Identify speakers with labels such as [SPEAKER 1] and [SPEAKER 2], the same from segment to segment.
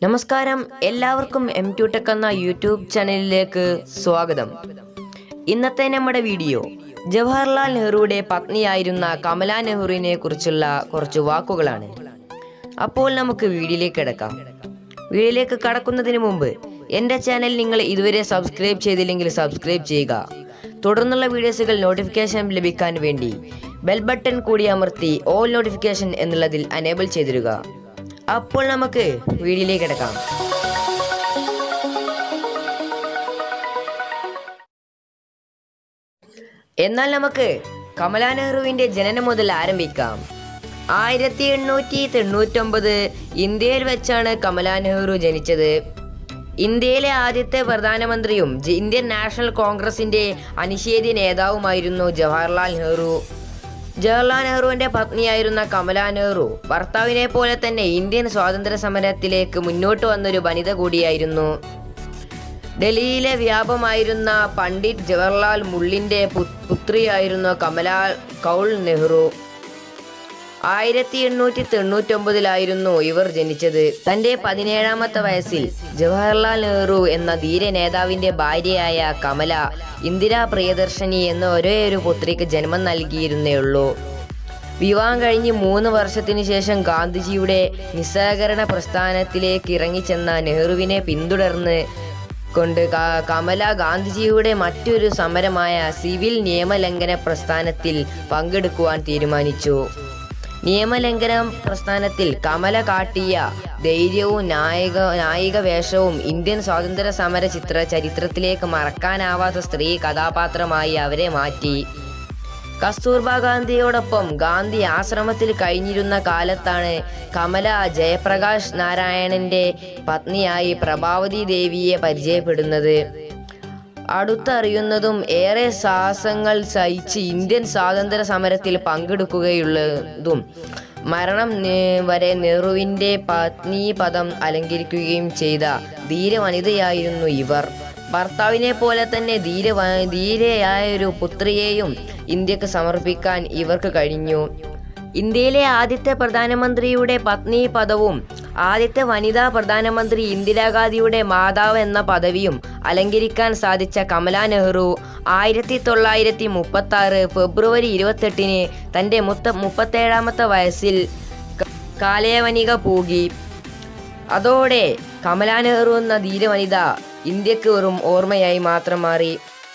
[SPEAKER 1] നമസ്കാരം എല്ലാവർക്കും M two tech എന്ന യൂട്യൂബ് ചാനലിലേക്ക് സ്വാഗതം ഇന്നത്തെ നമ്മുടെ വീഡിയോ ജവഹർലാൽ നെഹ്റുവിടെ പത്നിയായിരുന്ന കമല നെഹ്റുവിനെ കുറിച്ചുള്ള കുറച്ച് വാക്കുകളാണ് അപ്പോൾ നമുക്ക് വീഡിയോയിലേക്ക് കിടക്കാം വീഡിയോയിലേക്ക് കടക്കുന്നതിന് മുമ്പ് എൻ്റെ ചാനൽ നിങ്ങൾ ഇതുവരെ സബ്സ്ക്രൈബ് ചെയ്തില്ലെങ്കിൽ സബ്സ്ക്രൈബ് ചെയ്യുക തുടർന്നുള്ള വീഡിയോസുകൾ നോട്ടിഫിക്കേഷൻ ലഭിക്കാൻ വേണ്ടി ബെൽ ബട്ടൺ കൂടി അമർത്തി ഓൾ നോട്ടിഫിക്കേഷൻ എന്നുള്ളതിൽ അനേബിൾ ചെയ്തിടുക അപ്പോൾ നമുക്ക് വീഡിയോയിലേക്ക് കിടക്കാം എന്നാൽ നമുക്ക് കമലാ നെഹ്റുവിന്റെ ജനനം മുതൽ ആരംഭിക്കാം ആയിരത്തി എണ്ണൂറ്റി തൊണ്ണൂറ്റൊമ്പത് ഇന്ത്യയിൽ വെച്ചാണ് കമലാ നെഹ്റു ജനിച്ചത് ഇന്ത്യയിലെ ആദ്യത്തെ പ്രധാനമന്ത്രിയും ജ- ഇന്ത്യൻ നാഷണൽ കോൺഗ്രസിന്റെ അനിഷേധ്യ നേതാവുമായിരുന്നു ജവഹർലാൽ നെഹ്റു ജവഹർലാൽ നെഹ്റുവിന്റെ പത്നിയായിരുന്ന കമലാ നെഹ്റു ഭർത്താവിനെ പോലെ തന്നെ ഇന്ത്യൻ സ്വാതന്ത്ര്യ സമരത്തിലേക്ക് മുന്നോട്ട് വന്നൊരു വനിത കൂടിയായിരുന്നു ഡൽഹിയിലെ വ്യാപമായിരുന്ന പണ്ഡിറ്റ് ജവഹർലാൽ മുള്ളിന്റെ പു- പുത്രിയായിരുന്നു കമലാ കൗൾ നെഹ്റു ആയിരത്തി എണ്ണൂറ്റി തൊണ്ണൂറ്റൊമ്പതിലായിരുന്നു ഇവർ ജനിച്ചത് തന്റെ പതിനേഴാമത്തെ വയസ്സിൽ ജവഹർലാൽ നെഹ്റു എന്ന ധീര നേതാവിന്റെ ഭാര്യയായ കമല ഇന്ദിരാ പ്രിയദർശിനി എന്ന ഒരേ ഒരു പുത്രിക്ക് ജന്മം നൽകിയിരുന്നേയുള്ളൂ വിവാഹം കഴിഞ്ഞ് മൂന്ന് വർഷത്തിനു ശേഷം ഗാന്ധിജിയുടെ നിസ്സഹകരണ പ്രസ്ഥാനത്തിലേക്ക് ഇറങ്ങിച്ചെന്ന നെഹ്റുവിനെ പിന്തുടർന്ന് കൊണ്ട് ക- കമല ഗാന്ധിജിയുടെ മറ്റൊരു സമരമായ സിവിൽ നിയമലംഘന പ്രസ്ഥാനത്തിൽ പങ്കെടുക്കുവാൻ തീരുമാനിച്ചു നിയമലംഘന പ്രസ്ഥാനത്തിൽ കമല കാട്ടിയ ധൈര്യവും നായക നായിക വേഷവും ഇന്ത്യൻ സ്വാതന്ത്ര്യ സമര ചിത്ര ചരിത്രത്തിലേക്ക് മറക്കാനാവാത്ത സ്ത്രീ കഥാപാത്രമായി അവരെ മാറ്റി കസ്തൂർബ ഗാന്ധിയോടൊപ്പം ഗാന്ധി ആശ്രമത്തിൽ കഴിഞ്ഞിരുന്ന കാലത്താണ് കമല ജയപ്രകാശ് നാരായണന്റെ പത്നിയായി പ്രഭാവതി ദേവിയെ പരിചയപ്പെടുന്നത് അടുത്തറിയുന്നതും ഏറെ സാഹസങ്ങൾ സഹിച്ച് ഇന്ത്യൻ സ്വാതന്ത്ര്യ സമരത്തിൽ പങ്കെടുക്കുകയുള്ളതും മരണം നെ- വരെ നെഹ്റുവിന്റെ പത്നി പദം അലങ്കരിക്കുകയും ചെയ്ത ധീര വനിതയായിരുന്നു ഇവർ ഭർത്താവിനെ പോലെ തന്നെ ധീര വ- ധീരയായ ഒരു പുത്രിയെയും ഇന്ത്യക്ക് സമർപ്പിക്കാൻ ഇവർക്ക് കഴിഞ്ഞു ഇന്ത്യയിലെ ആദ്യത്തെ പ്രധാനമന്ത്രിയുടെ പത്നി പദവും ആദ്യത്തെ വനിതാ പ്രധാനമന്ത്രി ഇന്ദിരാഗാന്ധിയുടെ മാതാവ് എന്ന പദവിയും അലങ്കരിക്കാൻ സാധിച്ച കമലാ നെഹ്റു ആയിരത്തി തൊള്ളായിരത്തി മുപ്പത്തി ആറ് ഫെബ്രുവരി ഇരുപത്തെട്ടിന് തൻ്റെ മുത്ത മുപ്പത്തേഴാമത്തെ വയസ്സിൽ ക- കാലയവനിക പൂകി അതോടെ കമലാ നെഹ്റു എന്ന ധീരവനിത ഇന്ത്യക്ക് വെറും ഓർമ്മയായി മാത്രം മാറി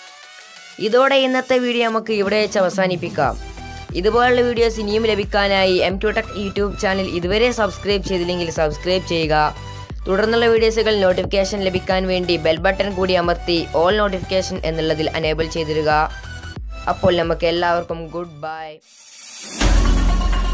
[SPEAKER 1] ഇതോടെ ഇന്നത്തെ വീഡിയോ നമുക്ക് ഇവിടെ വെച്ച് അവസാനിപ്പിക്കാം ഇതുപോലുള്ള വീഡിയോസ് ഇനിയും ലഭിക്കാനായി M two tech YouTube channel ഇതുവരെ സബ്സ്ക്രൈബ് ചെയ്തില്ലെങ്കിൽ സബ്സ്ക്രൈബ് ചെയ്യുക തുടർന്നുള്ള വീഡിയോസുകൾ നോട്ടിഫിക്കേഷൻ ലഭിക്കാൻ വേണ്ടി ബെൽ ബട്ടൺ കൂടി അമർത്തി ഓൾ നോട്ടിഫിക്കേഷൻ എന്നുള്ളതിൽ അനേബിൾ ചെയ്തിടുക അപ്പോൾ നമുക്ക് എല്ലാവർക്കും ഗുഡ് ബൈ